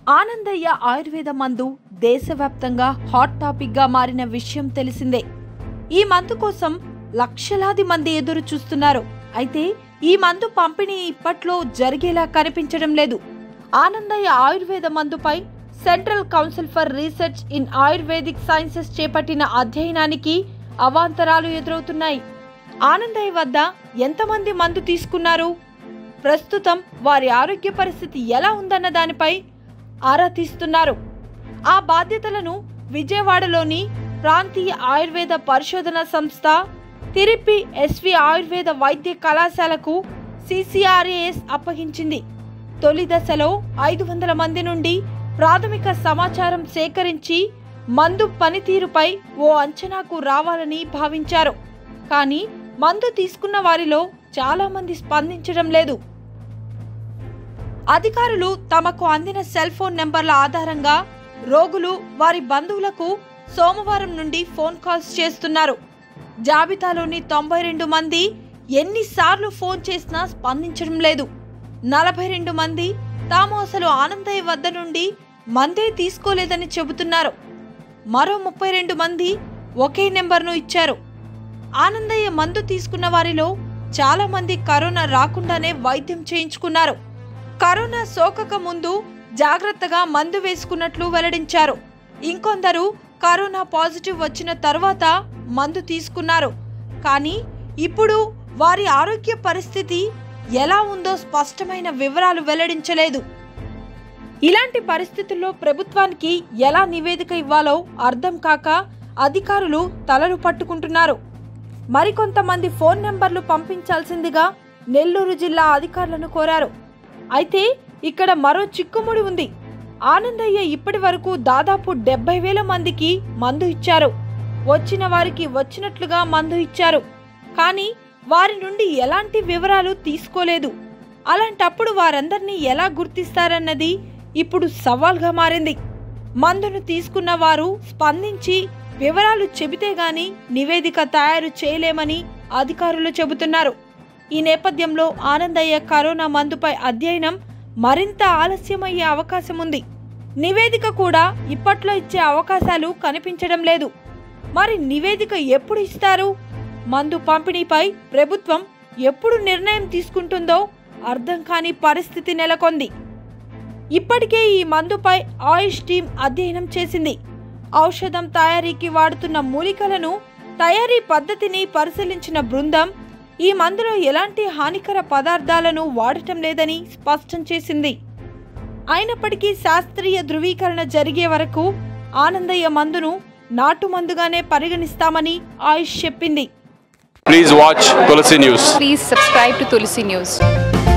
ఆనందయ్య ఆయుర్వేద మందు దేశవ్యాప్తంగా hot topic గా మారిన విషయం తెలిసిందే ఈ మందు కోసం లక్షలాది మంది ఎదురు చూస్తున్నారు అయితే ఈ మందు పంపిణీ ఇప్పట్లో జరిగేలా కనిపించడం లేదు ఆనందయ్య ఆయుర్వేద మందుపై Central Council for Research in Ayurvedic Sciences చేపట్టిన అధ్యయనానికి అవాంతరాలు ఎదురవుతున్నాయి ఆనందయ్య వద్ద ఎంతమంది మందు తీసుకున్నారు ప్రస్తుతం వారి ఆరోగ్య పరిస్థితి ఎలా ఉందన్న దానిపై ఆరా తీస్తున్నారు ఆ బాధ్యతలను విజయవాడలోని ప్రాంతీయ ఆయుర్వేద పరిశోధన సంస్థ తిరిపి ఎస్వి ఆయుర్వేద వైద్య కళాశాలకు సిసిఆర్ఏఎస్ అప్పగించింది తొలి దశలో ఐదు వందల మంది నుండి ప్రాథమిక సమాచారం సేకరించి మందు పనితీరుపై ఓ అంచనాకు రావాలని భావించారు కానీ మందు తీసుకున్న వారిలో చాలా మంది స్పందించడం లేదు అధికారులు తమకు అందిన సెల్ ఫోన్ నెంబర్ల ఆధారంగా రోగులు వారి బంధువులకు సోమవారం నుండి ఫోన్ కాల్స్ చేస్తున్నారు జాబితాలోని తొంభై రెండు మంది ఎన్నిసార్లు ఫోన్ చేసినా స్పందించడం లేదు నలభై రెండు మంది తాము అసలు ఆనందయ్య వద్ద నుండి మందే తీసుకోలేదని చెబుతున్నారు మరో ముప్పై రెండు మంది ఒకే నెంబర్ను ఇచ్చారు ఆనందయ్య మందు తీసుకున్న వారిలో చాలా మంది కరోనా రాకుండానే వైద్యం చేయించుకున్నారు కరోనా సోకక ముందు జాగ్రత్తగా మందు వేసుకున్నట్లు వెల్లడించారు ఇంకొందరు కరోనా పాజిటివ్ వచ్చిన తర్వాత మందు తీసుకున్నారు కానీ ఇప్పుడు వారి ఆరోగ్య పరిస్థితి ఎలా ఉందో స్పష్టమైన వివరాలు వెల్లడించలేదు ఇలాంటి పరిస్థితుల్లో ప్రభుత్వానికి ఎలా నివేదిక ఇవ్వాలో అర్థం కాక అధికారులు తలలు పట్టుకుంటున్నారు మరికొంతమంది ఫోన్ నెంబర్లు పంపించాల్సిందిగా నెల్లూరు జిల్లా అధికారులను కోరారు అయితే ఇక్కడ మరో చిక్కుముడి ఉంది ఆనందయ్య ఇప్పటి వరకు దాదాపు డెబ్బై వేల మందికి మందు ఇచ్చారు వచ్చిన వారికి వచ్చినట్లుగా మందు ఇచ్చారు కానీ వారి నుండి ఎలాంటి వివరాలు తీసుకోలేదు అలాంటప్పుడు వారందరినీ ఎలా గుర్తిస్తారన్నది ఇప్పుడు సవాల్గా మారింది మందును తీసుకున్న వారు స్పందించి వివరాలు చెబితే గాని నివేదిక తయారు చేయలేమని అధికారులు చెబుతున్నారు ఈ నేపథ్యంలో ఆనందయ్య కరోనా మందుపై అధ్యయనం మరింత ఆలస్యమయ్యే అవకాశం ఉంది నివేదిక కూడా ఇప్పట్లో ఇచ్చే అవకాశాలు కనిపించడం లేదు మరి నివేదిక ఎప్పుడు ఇస్తారు మందు పంపిణీపై ప్రభుత్వం ఎప్పుడు నిర్ణయం తీసుకుంటుందో అర్థం కాని పరిస్థితి నెలకొంది ఇప్పటికే ఈ మందుపై ఆయుష్ టీం అధ్యయనం చేసింది ఔషధం తయారీకి వాడుతున్న మూలికలను తయారీ పద్ధతిని పరిశీలించిన బృందం ఈ మందులో ఎలాంటి హానికర పదార్థాలను వాడటం లేదని స్పష్టం చేసింది అయినప్పటికీ శాస్త్రీయ ధృవీకరణ జరిగే వరకు ఆనందయ్య మందును నాటు మందుగానే పరిగణిస్తామని ఆయుష్ చెప్పింది Please watch Tulsi News. Please subscribe to Tulsi News.